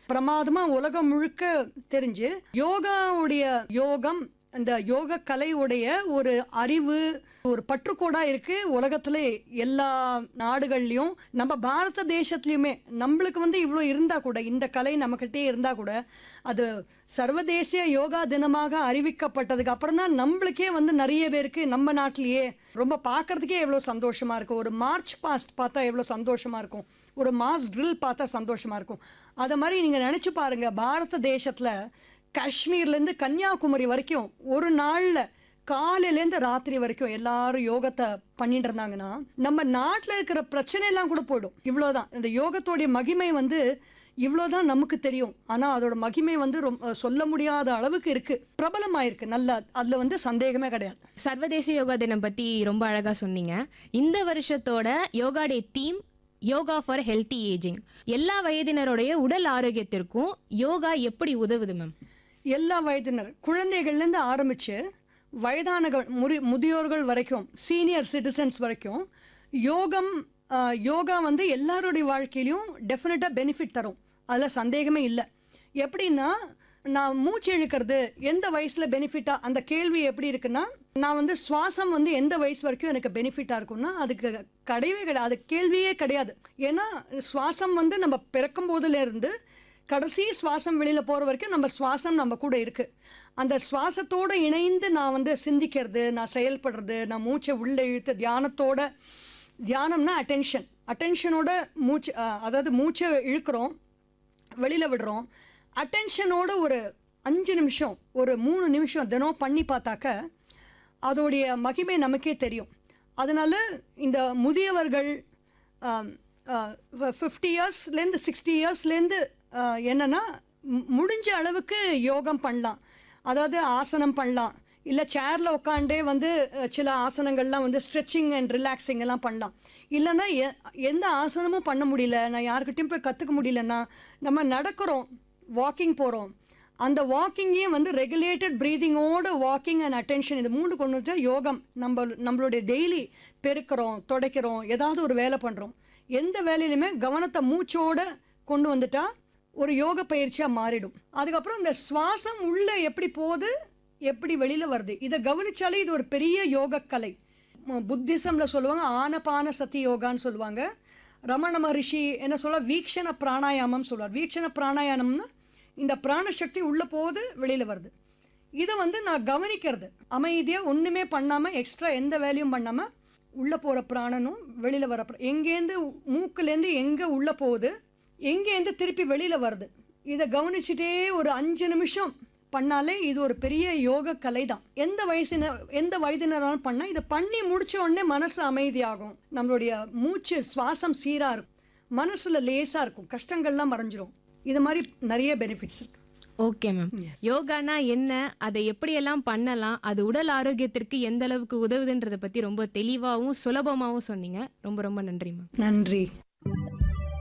பிரமாதமா உலகம் முழுக்க தெரிஞ்சு யோகாவுடைய யோகம் அந்த யோக கலையுடைய ஒரு அறிவு ஒரு பற்றுக்கோடா இருக்கு உலகத்துல எல்லா நாடுகள்லயும் நம்ம பாரத தேசத்துலயுமே நம்மளுக்கு வந்து இவ்வளோ இருந்தா கூட இந்த கலை நம்மக்கிட்டே இருந்தா கூட அது சர்வதேசிய யோகா தினமாக அறிவிக்கப்பட்டதுக்கு அப்புறம் தான் நம்மளுக்கே வந்து நிறைய பேருக்கு நம்ம நாட்டிலேயே ரொம்ப பார்க்கறதுக்கே எவ்வளோ சந்தோஷமா இருக்கும் ஒரு மார்ச் பாஸ்ட் பார்த்தா எவ்வளோ சந்தோஷமா இருக்கும் ஒரு மாஸ் ட்ரில் பார்த்தா சந்தோஷமா இருக்கும் அதை மாதிரி நீங்க நினைச்சு பாருங்க பாரத தேசத்துல காஷ்மீர்லேருந்து கன்னியாகுமரி வரைக்கும் ஒரு நாள்ல காலையிலேருந்து ராத்திரி வரைக்கும் எல்லாரும் யோகத்தை பண்ணிட்டு இருந்தாங்கன்னா நம்ம நாட்டில் இருக்கிற பிரச்சனை எல்லாம் கூட போயிடும் இவ்வளோதான் இந்த யோகத்தோடைய மகிமை வந்து இவ்வளோதான் நமக்கு தெரியும் ஆனால் அதோட மகிமை வந்து ரொம்ப சொல்ல முடியாத அளவுக்கு இருக்கு பிரபலமாயிருக்கு நல்லா அதில் வந்து சந்தேகமே கிடையாது சர்வதேச யோகா தினம் பத்தி ரொம்ப அழகா சொன்னீங்க இந்த வருஷத்தோட yoga day theme yoga for healthy ageing எல்லா வயதினருடைய உடல் ஆரோக்கியத்திற்கும் யோகா எப்படி உதவுது மேம் எல்லா வயதினர் குழந்தைகள்லேருந்து ஆரம்பித்து வயதானகள் முறி முதியோர்கள் வரைக்கும் சீனியர் சிட்டிசன்ஸ் வரைக்கும் யோகம் ஆஹ், யோகா வந்து எல்லாருடைய வாழ்க்கையிலையும் டெஃபினட்டாக பெனிஃபிட் தரும் அதில் சந்தேகமே இல்லை எப்படின்னா நான் மூச்சு இழுக்கிறது எந்த வயசில் பெனிஃபிட்டாக அந்த கேள்வி எப்படி இருக்குன்னா நான் வந்து சுவாசம் வந்து எந்த வயசு வரைக்கும் எனக்கு பெனிஃபிட்டாக இருக்கும்னா அதுக்கு கிடையவே கிடையாது அது கேள்வியே கிடையாது ஏன்னா சுவாசம் வந்து நம்ம பிறக்கும் போதுலேருந்து கடைசி சுவாசம் வெளியில் போகிற வரைக்கும் நம்ம சுவாசம் நம்ம கூட இருக்குது அந்த சுவாசத்தோடு இணைந்து நான் வந்து சிந்திக்கிறது நான் செயல்படுறது நான் மூச்சை உள்ளே இழுத்து தியானத்தோட தியானம்னா அட்டென்ஷன் அட்டென்ஷனோட மூச்சு அஹ், அதாவது மூச்சை இழுக்கிறோம் வெளியில் விடுறோம் அட்டென்ஷனோட ஒரு அஞ்சு நிமிஷம் ஒரு மூணு நிமிஷம் தினம் பண்ணி பார்த்தாக்க அதோடைய மகிமை நமக்கே தெரியும் அதனால இந்த முதியவர்கள் ஃபிஃப்டி இயர்ஸ்லேருந்து சிக்ஸ்டி இயர்ஸ்லேருந்து என்னென்னா முடிஞ்ச அளவுக்கு யோகம் பண்ணலாம் அதாவது ஆசனம் பண்ணலாம் இல்லை சேரில் உட்காண்டே வந்து அஹ், சில ஆசனங்கள்லாம் வந்து ஸ்ட்ரெச்சிங் அண்ட் ரிலாக்ஸிங் எல்லாம் பண்ணலாம் இல்லைன்னா எ- எந்த ஆசனமும் பண்ண முடியல நான் யாருக்கிட்டையும் போய் கற்றுக்க முடியலன்னா நம்ம நடக்கிறோம் வாக்கிங் போகிறோம் அந்த வாக்கிங்கையும் வந்து ரெகுலேட்டட் ப்ரீதிங்கோட வாக்கிங் அண்ட் அட்டென்ஷன் இது மூணு கொண்டு வந்துட்டு யோகம் நம்ம நம்மளுடைய டெய்லி பெருக்கிறோம் துடைக்கிறோம் ஏதாவது ஒரு வேலை பண்ணுறோம் எந்த வேலையிலுமே கவனத்தை மூச்சோட கொண்டு வந்துட்டா ஒரு யோக பயிற்சியாக மாறிடும் அதுக்கப்புறம் இந்த சுவாசம் உள்ள எப்படி போகுது எப்படி வெளியில் வருது இதை கவனிச்சாலே இது ஒரு பெரிய யோக கலை புத்திசமில் சொல்லுவாங்க ஆனபான சதி யோகான்னு சொல்லுவாங்க ரமண மகரிஷி என்ன சொல்ல வீக்ஷண பிராணாயாமம் சொல்லுவார் வீக்ஷண பிராணாயாமம்னா இந்த பிராணசக்தி உள்ளே போகுது வெளியில் வருது இதை வந்து நான் கவனிக்கிறது அமைதியாக ஒன்றுமே பண்ணாமல் எக்ஸ்ட்ரா எந்த வேலையும் பண்ணாமல் உள்ளே போகிற பிராணனும் வெளியில் வர பிர- எங்கேருந்து மூக்குலேருந்து எங்கே உள்ளே போகுது எங்கேருந்து திருப்பி வெளியில் வருது இதை கவனிச்சுட்டே ஒரு அஞ்சு நிமிஷம் பண்ணாலே இது ஒரு பெரிய யோக கலை தான் எந்த வயசின எந்த வயதினராலும் பண்ணால் இதை பண்ணி முடிச்ச உடனே மனசு அமைதியாகும் நம்மளுடைய மூச்சு சுவாசம் சீராக இருக்கும் மனசில் லேசாக இருக்கும் கஷ்டங்கள்லாம் மறைஞ்சிரும் இது மாதிரி நிறைய பெனிஃபிட்ஸ் இருக்கு ஓகே மேம் யோகானா என்ன அதை எப்படியெல்லாம் பண்ணலாம் அது உடல் ஆரோக்கியத்திற்கு எந்த அளவுக்கு உதவுதுன்றதை பத்தி ரொம்ப தெளிவாகவும் சுலபமாகவும் சொன்னீங்க ரொம்ப ரொம்ப நன்றி மேம் நன்றி